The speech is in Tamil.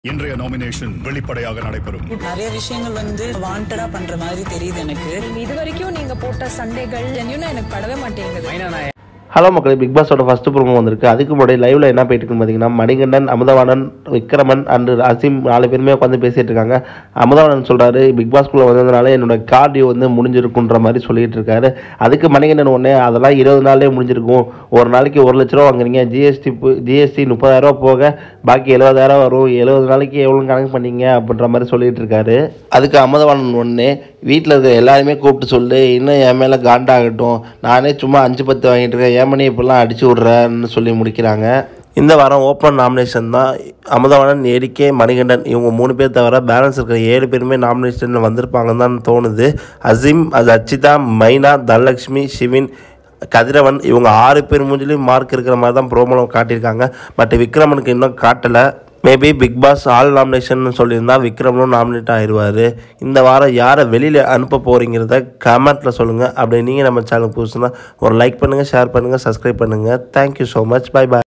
இன்றைய நாமினேஷன் வெளிப்படையாக நடைபெறும் நிறைய விஷயங்கள் வந்து வாண்டடா பண்ற மாதிரி தெரியுது எனக்கு இது வரைக்கும் நீங்க போட்ட சண்டைகள் ஜென்யூனா எனக்கு படவே மாட்டேங்குது ஹலோ மக்களே பிக் பாஸோட ஃபர்ஸ்ட் ப்ரோமோ வந்திருக்கு அதுக்கு முன்னாடி லைவ்ல என்ன போயிட்டு இருக்குன்னு பார்த்தீங்கன்னா மணிகண்டன் அமுதவாணன் விக்ரமன் அண்ட் அசீம் நாலு பேருமே உட்காந்து பேசிட்டு இருக்காங்க அமுதவாணன் சொல்றாரு பிக் பாஸ்குள்ள வந்ததுனால என்னோட கார்டியோ வந்து முடிஞ்சிருக்குன்ற மாதிரி சொல்லிட்டு இருக்காரு அதுக்கு மணிகண்டன் உடனே அதெல்லாம் இருபது நாள்லேயே முடிஞ்சிருக்கும் ஒரு நாளைக்கு ஒரு லட்ச ரூபா வாங்குறீங்க ஜிஎஸ்டி ஜிஎஸ்டி முப்பதாயிரம் ரூபா போக பாக்கி எழுபதாயிரம் வரும் எழுபது நாளைக்கு எவ்வளோ கணக்கு பண்ணீங்க அப்படின்ற மாதிரி சொல்லிட்டு இருக்காரு அதுக்கு அமுதவாணன் ஒன்று வீட்டில் இருக்க எல்லாருமே கூப்பிட்டு சொல்லு இன்னும் என் மேலே காண்டாகட்டும் நானே சும்மா அஞ்சு பத்து வாங்கிட்டு இருக்கேன் ஏன் மணி இப்படிலாம் அடிச்சு விட்றேன்னு சொல்லி முடிக்கிறாங்க இந்த வாரம் ஓப்பன் நாமினேஷன் தான் அமுதவாணன் ஏடிகே மணிகண்டன் இவங்க மூணு பேர் தவிர பேலன்ஸ் இருக்கிற ஏழு பேருமே நாமினேஷனில் வந்திருப்பாங்கன்னு தான் தோணுது அசீம் அது அச்சிதா மைனா தனலக்ஷ்மி சிவின் கதிரவன் இவங்க ஆறு பேர் மூஞ்சிலையும் மார்க் இருக்கிற மாதிரி தான் ப்ரோமோவில் காட்டியிருக்காங்க பட் விக்ரமனுக்கு இன்னும் காட்டலை maybe Bigg Boss all nomination சொல்லியிருந்தா விக்ரமனும் நாமினேட் ஆயிடுவார் இந்த வாரம் யாரை வெளியில் அனுப்ப போகிறீங்கிறத கமெண்ட்டில் சொல்லுங்கள் அப்படி நீங்கள் நம்ம சேனல் புதுசுனா ஒரு லைக் பண்ணுங்கள் ஷேர் பண்ணுங்கள் சப்ஸ்கிரைப் பண்ணுங்கள் thank you so much bye by